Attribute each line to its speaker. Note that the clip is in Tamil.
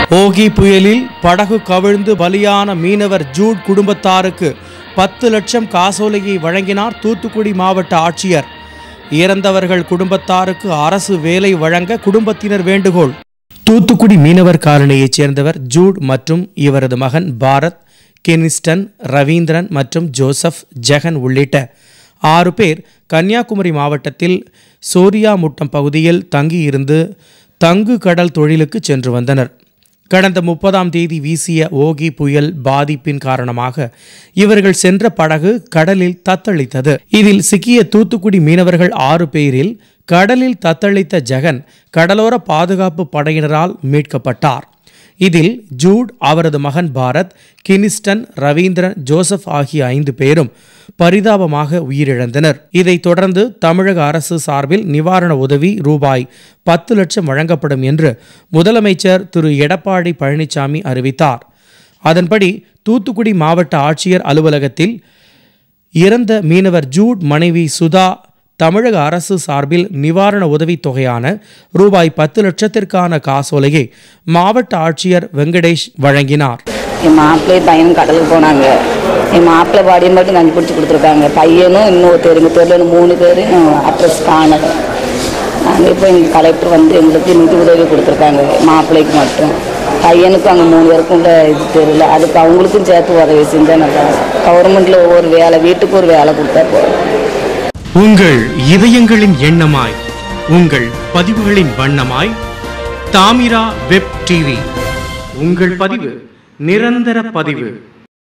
Speaker 1: ஓகி புயலில் படகு கவிழ்ந்து பலியான மீனவர் ஜூட் குடும்பத்தாருக்கு பத்து லட்சம் காசோலையை வழங்கினார் தூத்துக்குடி மாவட்ட ஆட்சியர் இறந்தவர்கள் குடும்பத்தாருக்கு அரசு வேலை வழங்க குடும்பத்தினர் வேண்டுகோள் தூத்துக்குடி மீனவர் காலனியைச் சேர்ந்தவர் ஜூட் மற்றும் இவரது மகன் பாரத் கெனிஸ்டன் ரவீந்திரன் மற்றும் ஜோசப் ஜெகன் உள்ளிட்ட ஆறு பேர் கன்னியாகுமரி மாவட்டத்தில் சோரியாமுட்டம் பகுதியில் தங்கியிருந்து தங்கு கடல் தொழிலுக்கு சென்று வந்தனர் கடந்த முப்பதாம் தேதி வீசிய ஓகி புயல் பாதிப்பின் காரணமாக இவர்கள் சென்ற படகு கடலில் தத்தளித்தது இதில் சிக்கிய தூத்துக்குடி மீனவர்கள் ஆறு பேரில் கடலில் தத்தளித்த ஜெகன் கடலோர பாதுகாப்பு படையினரால் மீட்கப்பட்டார் இதில் ஜூட் அவரது மகன் பாரத் கினிஸ்டன் ரவீந்திரன் ஜோசப் ஆகிய ஐந்து பேரும் பரிதாபமாக உயிரிழந்தனர் இதைத் தொடர்ந்து தமிழக அரசு சார்பில் நிவாரண உதவி ரூபாய் பத்து லட்சம் வழங்கப்படும் என்று முதலமைச்சர் திரு எடப்பாடி பழனிசாமி அறிவித்தார் அதன்படி தூத்துக்குடி மாவட்ட ஆட்சியர் அலுவலகத்தில் இறந்த மீனவர் ஜூட் மனைவி சுதா தமிழக அரசு சார்பில் நிவாரண உதவித் தொகையான ரூபாய் பத்து லட்சத்திற்கான காசோலையை மாவட்ட ஆட்சியர் வெங்கடேஷ் வழங்கினார்
Speaker 2: என் மாப்பிள்ளையும் பையனும் கடலுக்கு போனாங்க என் மாப்பிள்ளை பாடியை மட்டும் கஞ்சி பிடிச்சி கொடுத்துருக்காங்க பையனும் இன்னொருத்தர் எங்கள் தெருவில் மூணு பேர் அட்ரஸ் காணல நாங்கள் இப்போ எங்கள் கலெக்டர் வந்து எங்களுக்கு நிதி உதவி கொடுத்துருக்காங்க மாப்பிள்ளைக்கு மட்டும் பையனுக்கும் அங்கே மூணு பேருக்கும் உள்ள இது தெரியல அதுக்கு அவங்களுக்கும் சேர்த்து உதவி செஞ்சால் நல்லா கவர்மெண்ட்டில் ஒவ்வொரு வேலை வீட்டுக்கு ஒரு வேலை கொடுத்தா போதும்
Speaker 1: உங்கள் இதயங்களின் எண்ணமாய் உங்கள் பதிவுகளின் வண்ணமாய் தாமிரா வெப் டிவி உங்கள் பதிவு நிரந்தர பதிவு